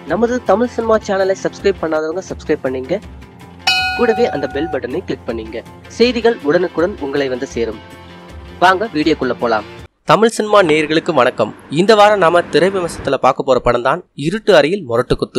நமது தமிழ் சினிமா சேனலை சப்ஸ்கிரைப் பண்ணாதவங்க சப்ஸ்கிரைப் பண்ணீங்க கூடவே அந்த பெல் பட்டனை கிளிக் பண்ணீங்க செய்திகள் உடனுக்குடன் உங்களை வந்து சேரும் வாங்க வீடியோக்குள்ள போலாம் தமிழ் சினிமா நேயர்களுக்கு வணக்கம் இந்த வாரம் நாம திரை விமர்சனத்துல பார்க்க போற படம் தான் இருட்டு அறையில் முரட்டுக்குத்து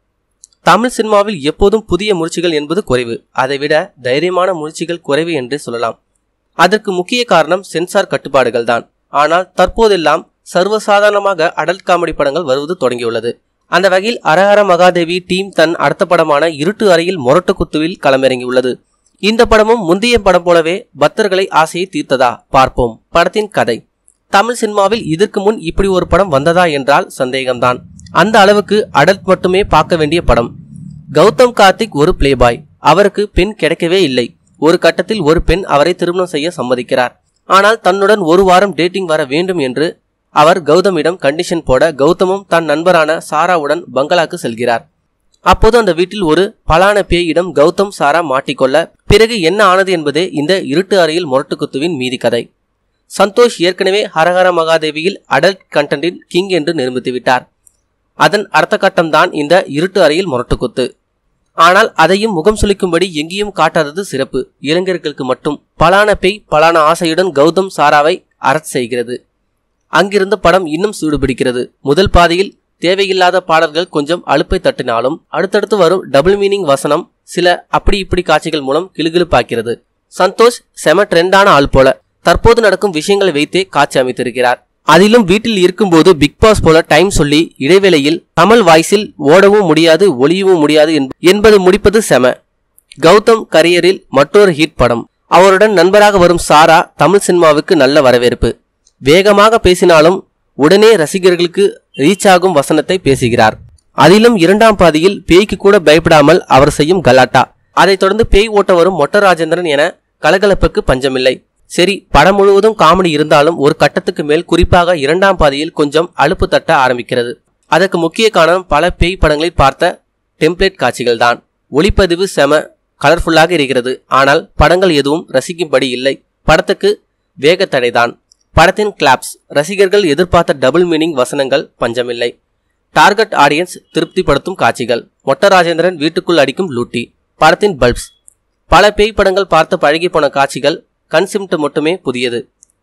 தமிழ் சினிமாவில் எப்போதும் புதிய முயற்சிகள் என்பது குறைவு அதைவிட தைரியமான முயற்சிகள் குறைவு என்றே சொல்லலாம் அதற்கு முக்கிய காரணம் சென்சார் கட்டுப்பாடுகள் தான் ஆனால் தற்போதெல்லாம் சர்வசாதாரணமாக அடல்ட் காமெடி படங்கள் வருவது தொடங்கியுள்ளது அந்த வகையில் அரஹர மகாதேவி டீம் தன் அடுத்த படமான இருட்டு அறையில் முரட்டு குத்துவில் களமிறங்கியுள்ளது இந்த படமும் முந்தைய படம் போலவே பக்தர்களை ஆசையை தீர்த்ததா பார்ப்போம் படத்தின் கதை தமிழ் சினிமாவில் இதற்கு முன் இப்படி ஒரு படம் வந்ததா என்றால் சந்தேகம்தான் அந்த அளவுக்கு அடல்ட் மட்டுமே பார்க்க வேண்டிய படம் கௌதம் கார்த்திக் ஒரு பிளேபாய் அவருக்கு பெண் கிடைக்கவே இல்லை ஒரு கட்டத்தில் ஒரு பெண் அவரை திருமணம் செய்ய சம்மதிக்கிறார் ஆனால் தன்னுடன் ஒரு வாரம் டேட்டிங் வர வேண்டும் என்று அவர் கௌதமிடம் கண்டிஷன் போட கௌதமும் தன் நண்பரான சாராவுடன் பங்களாக்கு செல்கிறார் அப்போது அந்த வீட்டில் ஒரு பலான பேயிடம் கௌதம் சாரா மாட்டிக்கொள்ள பிறகு என்ன ஆனது என்பதே இந்த இருட்டு அறையில் முரட்டுக்குத்துவின் மீதி கதை சந்தோஷ் ஏற்கனவே ஹரஹர மகாதேவியில் அடல்ட் கண்டென்டின் கிங் என்று நிரூபித்து விட்டார் அதன் அடுத்த கட்டம்தான் இந்த இருட்டு அறையில் முரட்டுக்குத்து ஆனால் அதையும் முகம் சுளிக்கும்படி எங்கேயும் காட்டாதது சிறப்பு இளைஞர்களுக்கு மட்டும் பலான பேய் பலான ஆசையுடன் கௌதம் சாராவை அரசு செய்கிறது அங்கிருந்து படம் இன்னும் சூடுபிடிக்கிறது முதல் பாதியில் தேவையில்லாத பாடல்கள் கொஞ்சம் அலுப்பை தட்டினாலும் அடுத்தடுத்து வரும் டபுள் மீனிங் வசனம் சில அப்படி இப்படி காட்சிகள் மூலம் கிளுகிளுப்பாக்கிறது சந்தோஷ் செம ட்ரெண்டான ஆள் போல தற்போது நடக்கும் விஷயங்களை வைத்தே காட்சி அமைத்திருக்கிறார் அதிலும் வீட்டில் இருக்கும்போது பிக் பாஸ் போல டைம் சொல்லி இடைவேளையில் தமிழ் வாய்ஸில் ஓடவும் முடியாது ஒளியவும் முடியாது என்ப- என்பது முடிப்பது செம கௌதம் கரியரில் மற்றொரு ஹிட் படம் அவருடன் நண்பராக வரும் சாரா தமிழ் சினிமாவுக்கு நல்ல வரவேற்பு வேகமாக பேசினாலும் உடனே ரசிகர்களுக்கு ரீச் ஆகும் வசனத்தை பேசுகிறார் அதிலும் இரண்டாம் பாதியில் பேய்க்கு கூட பயப்படாமல் அவர் செய்யும் கலாட்டா அதைத் தொடர்ந்து பேய் ஓட்ட வரும் மொட்ட ராஜேந்திரன் என கலகலப்புக்கு பஞ்சமில்லை சரி படம் முழுவதும் காமெடி இருந்தாலும் ஒரு கட்டத்துக்கு மேல் குறிப்பாக இரண்டாம் பாதியில் கொஞ்சம் அலுப்பு தட்ட ஆரம்பிக்கிறது அதற்கு முக்கிய காரணம் பல பேய் படங்களில் பார்த்த டெம்ப்ளேட் காட்சிகள் தான் ஒளிப்பதிவு செம கலர்ஃபுல்லாக இருக்கிறது ஆனால் படங்கள் எதுவும் ரசிக்கும்படி இல்லை படத்துக்கு வேகத்தடைதான் படத்தின் கிளாப்ஸ் ரசிகர்கள் எதிர்பார்த்த டபுள் மீனிங் வசனங்கள் பஞ்சமில்லை டார்கெட் ஆடியன்ஸ் திருப்திப்படுத்தும் காட்சிகள் மொட்ட ராஜேந்திரன் வீட்டுக்குள் அடிக்கும் லூட்டி படத்தின் பல்ப்ஸ் பல பேய் படங்கள் பார்த்து பழகி போன காட்சிகள் கன்சிம்ட் மட்டுமே புதியது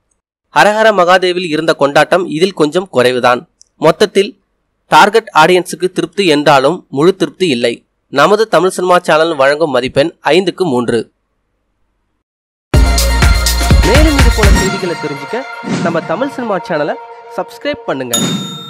ஹரஹர மகாதேவில் இருந்த கொண்டாட்டம் இதில் கொஞ்சம் குறைவுதான் மொத்தத்தில் டார்கெட் ஆடியன்ஸுக்கு திருப்தி என்றாலும் முழு திருப்தி இல்லை நமது தமிழ் சினிமா சேனல் வழங்கும் மதிப்பெண் ஐந்துக்கு மூன்று மேலும் இது போல செய்திகளை தெரிஞ்சுக்க நம்ம தமிழ் சினிமா சேனலை சப்ஸ்கிரைப் பண்ணுங்க